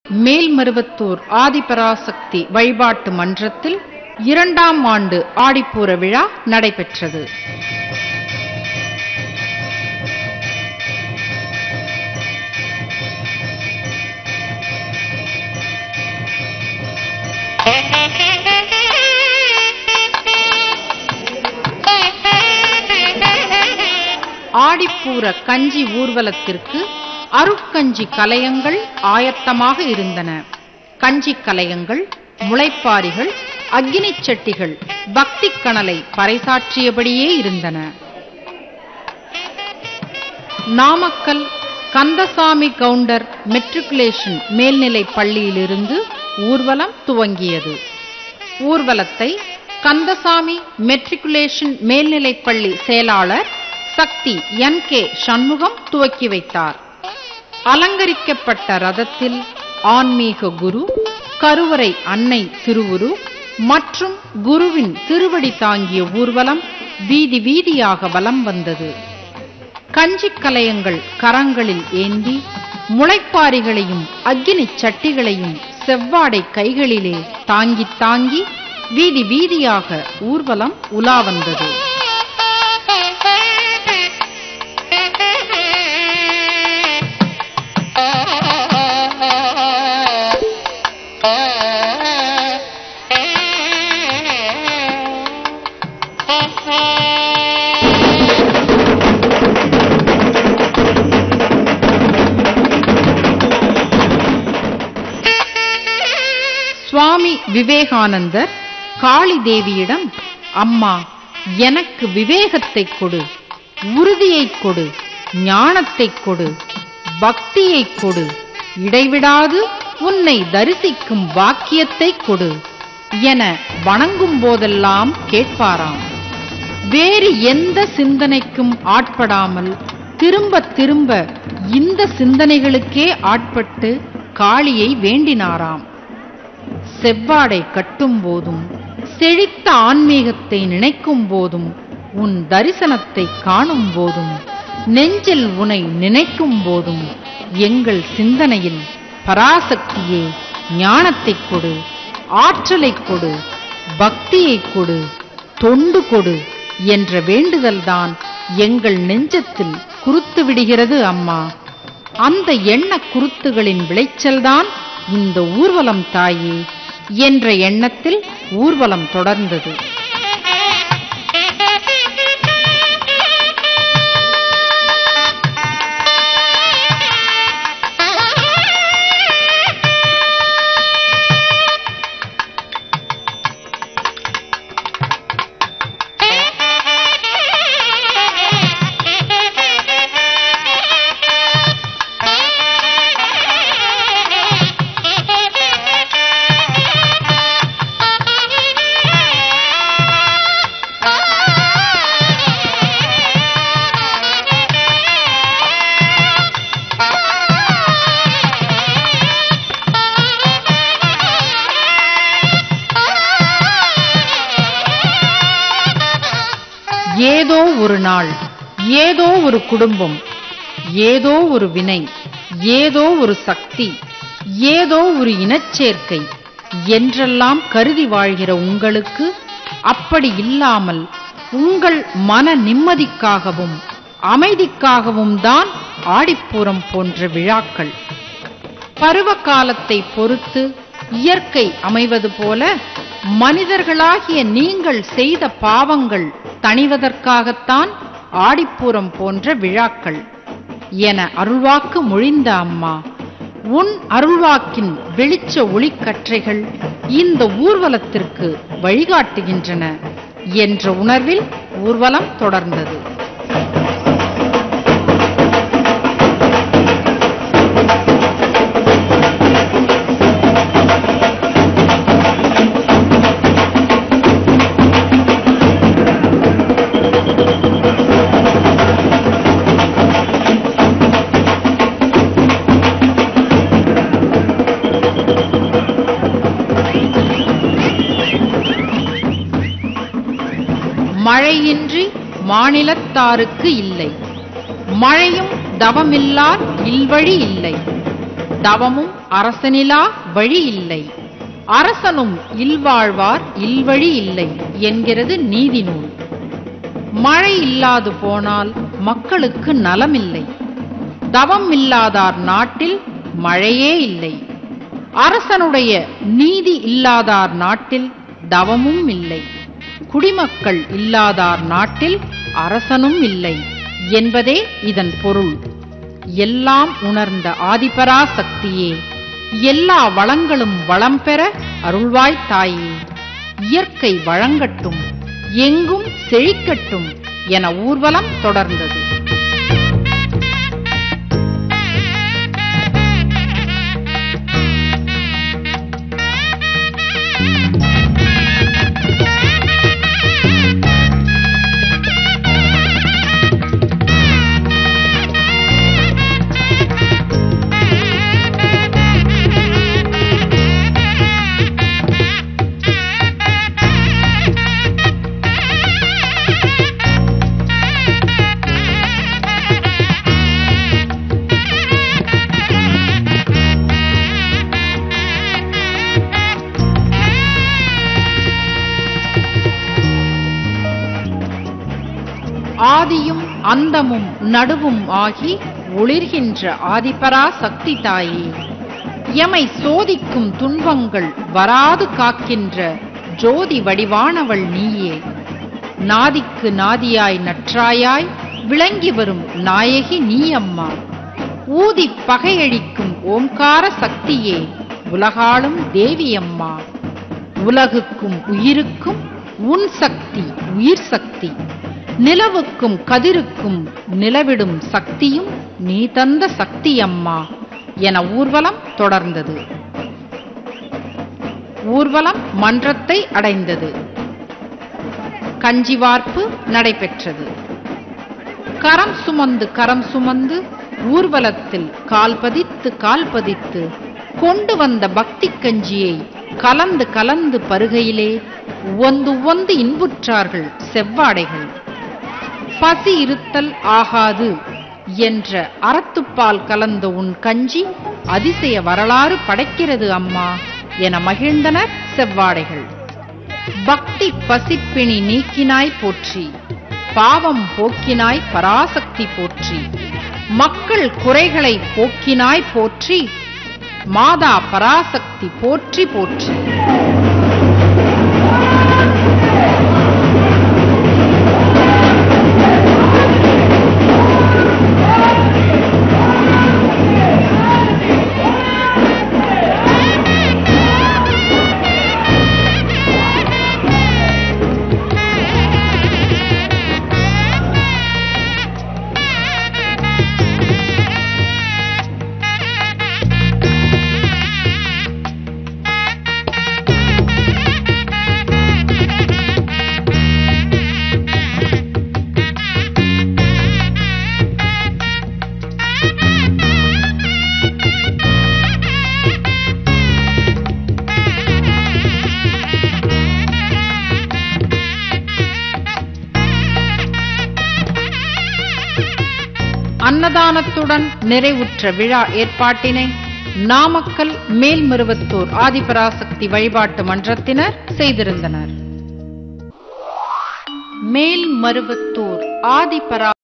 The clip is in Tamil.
மேல்மருவத்தூர் ஆதிபராசக்தி வழிபாட்டு மன்றத்தில் இரண்டாம் ஆண்டு ஆடிப்பூர விழா நடைபெற்றது ஆடிப்பூர கஞ்சி ஊர்வலத்திற்கு அருட்கஞ்சி கலயங்கள் ஆயத்தமாக இருந்தன கஞ்சி கலயங்கள் முளைப்பாரிகள் அக்கினிச் சட்டிகள் பக்தி கணலை பறைசாற்றியபடியே இருந்தன நாமக்கல் கந்தசாமி கவுண்டர் மெட்ரிகுலேஷன் மேல்நிலைப் பள்ளியிலிருந்து ஊர்வலம் துவங்கியது ஊர்வலத்தை கந்தசாமி மெட்ரிகுலேஷன் மேல்நிலைப் பள்ளி செயலாளர் சக்தி என் கே சண்முகம் துவக்கி வைத்தார் அலங்கரிக்கப்பட்ட ரதத்தில் ஆன்மீக குரு கருவறை அன்னை திருவுரு மற்றும் குருவின் திருவடி தாங்கிய ஊர்வலம் வீதி வீதியாக வலம் வந்தது கஞ்சிக் கலயங்கள் கரங்களில் ஏந்தி முளைப்பாரிகளையும் அக்கினிச் சட்டிகளையும் செவ்வாடை கைகளிலே தாங்கித் தாங்கி வீதி வீதியாக ஊர்வலம் உலா வந்தது சுவாமி விவேகானந்தர் காளி தேவியிடம் அம்மா எனக்கு விவேகத்தை கொடு உறுதியை கொடு ஞானத்தை கொடு பக்தியை கொடு இடைவிடாது உன்னை தரிசிக்கும் வாக்கியத்தை கொடு என வணங்கும் போதெல்லாம் கேட்பாராம் வேறு எந்த சிந்தனைக்கும் ஆட்படாமல் திரும்ப திரும்ப இந்த சிந்தனைகளுக்கே ஆட்பட்டு காளியை வேண்டினாராம் செவ்வாடை கட்டும் போதும் செழித்த ஆன்மீகத்தை நினைக்கும் போதும் உன் தரிசனத்தை காணும் போதும் நெஞ்சில் உனை நினைக்கும் போதும் எங்கள் சிந்தனையில் பராசக்தியே ஞானத்தை கொடு ஆற்றலை கொடு பக்தியை கொடு தொண்டு கொடு என்ற வேண்டுதல்தான் எங்கள் நெஞ்சத்தில் குருத்து விடுகிறது அம்மா அந்த எண்ண குருத்துகளின் விளைச்சல்தான் இந்த ஊர்வலம் தாயே என்ற எண்ணத்தில் ஊர்வலம் தொடர்ந்தது ஏதோ ஒரு நாள் ஏதோ ஒரு குடும்பம் ஏதோ ஒரு வினை ஏதோ ஒரு சக்தி ஏதோ ஒரு இனச்சேர்க்கை என்றெல்லாம் கருதி வாழ்கிற உங்களுக்கு அப்படி இல்லாமல் உங்கள் மன நிம்மதிக்காகவும் அமைதிக்காகவும் தான் ஆடிப்பூரம் போன்ற விழாக்கள் பருவ காலத்தை பொறுத்து இயற்கை அமைவது போல மனிதர்களாகிய நீங்கள் செய்த பாவங்கள் தணிவதற்காகத்தான் ஆடிப்பூரம் போன்ற விழாக்கள் என அருள்வாக்கு மொழிந்த அம்மா உன் அருள்வாக்கின் வெளிச்ச ஒளிக்கற்றைகள் இந்த ஊர்வலத்திற்கு வழிகாட்டுகின்றன என்ற உணர்வில் ஊர்வலம் தொடர்ந்தது மழையின்றி மாநிலத்தாருக்கு இல்லை மழையும் தவமில்லார் இல்வழி இல்லை தவமும் அரசனிலா வழி இல்லை அரசனும் இல்வாழ்வார் இல்வழி இல்லை என்கிறது நீதி நூல் மழை இல்லாது போனால் மக்களுக்கு நலமில்லை தவம் இல்லாதார் நாட்டில் மழையே இல்லை அரசனுடைய நீதி இல்லாதார் நாட்டில் தவமும் இல்லை குடிமக்கள் இல்லாதார் நாட்டில் அரசனும் இல்லை என்பதே இதன் பொருள் எல்லாம் உணர்ந்த ஆதிபரா சக்தியே எல்லா வளங்களும் வளம் பெற அருள்வாய் தாயே இயற்கை வழங்கட்டும் எங்கும் செழிக்கட்டும் என ஊர்வலம் தொடர்ந்தது ஆதியும் அந்தமும் நடுவும் ஆகி ஒளிர்கின்ற ஆதிபரா சக்தி தாயே எமை சோதிக்கும் துன்பங்கள் வராது காக்கின்ற ஜோதி வடிவானவள் நீயே நாதிக்கு நாதியாய் நற்றாயாய் விளங்கி வரும் நாயகி நீ அம்மா ஊதி பகையழிக்கும் ஓம்கார சக்தியே உலகாளும் தேவி அம்மா உலகுக்கும் உயிருக்கும் உன் சக்தி உயிர் சக்தி நிலவுக்கும் கதிருக்கும் நிலவிடும் சக்தியும் நீ தந்த சக்தி அம்மா என ஊர்வலம் தொடர்ந்தது ஊர்வலம் மன்றத்தை அடைந்தது கஞ்சிவார்ப்பு நடைபெற்றது கரம் சுமந்து கரம் சுமந்து ஊர்வலத்தில் கால் பதித்து கால் பதித்து கொண்டு வந்த பக்தி கஞ்சியை கலந்து கலந்து பருகையிலே உவந்து உவந்து இன்புற்றார்கள் செவ்வாடைகள் பசி இருத்தல் ஆகாது என்ற அறத்துப்பால் கலந்த உன் கஞ்சி அதிசய வரலாறு படைக்கிறது அம்மா என மகிழ்ந்தனர் செவ்வாடைகள் பக்தி பசிப்பிணி நீக்கினாய் போற்றி பாவம் போக்கினாய் பராசக்தி போற்றி மக்கள் குறைகளை போக்கினாய் போற்றி மாதா பராசக்தி போற்றி போற்றி அன்னதானத்துடன் நிறைவுற்ற விழா ஏற்பாட்டினை நாமக்கல் மேல்மருவத்தூர் ஆதிபராசக்தி வழிபாட்டு மன்றத்தினர் செய்திருந்தனர் மேல்மருவத்தூர் ஆதிபரா